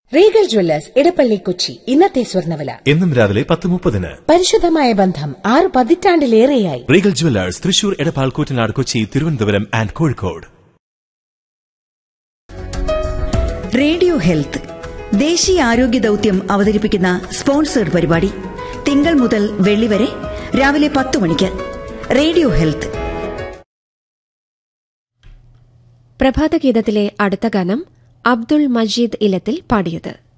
Regal Jewellers Edappally Kochi ഇന്നത്തെ സ്വർണ്ണവില എന്നും രാവിലെ പത്ത് മുപ്പതിന് പരിശുദ്ധമായ ബന്ധം ആറ് പതിറ്റാണ്ടിലേറെയായി Regal Jewellers Thrissur Edappal Koottanad Kochi Thiruvananthapuram and Kozhikode radio health ദേശീയ ആരോഗ്യ ദൗത്യം അവതരിപ്പിക്കുന്ന സ്പോൺസേഡ് പരിപാടി തിങ്കൾ മുതൽ വെള്ളി വരെ രാവിലെ പത്ത് മണിക്ക് റേഡിയോ ഹെൽത്ത് പ്രഭാതഗീതത്തിലെ അടുത്ത ഗാനം അബ്ദുൾ മജീദ് ഇലത്തിൽ പാടിയത്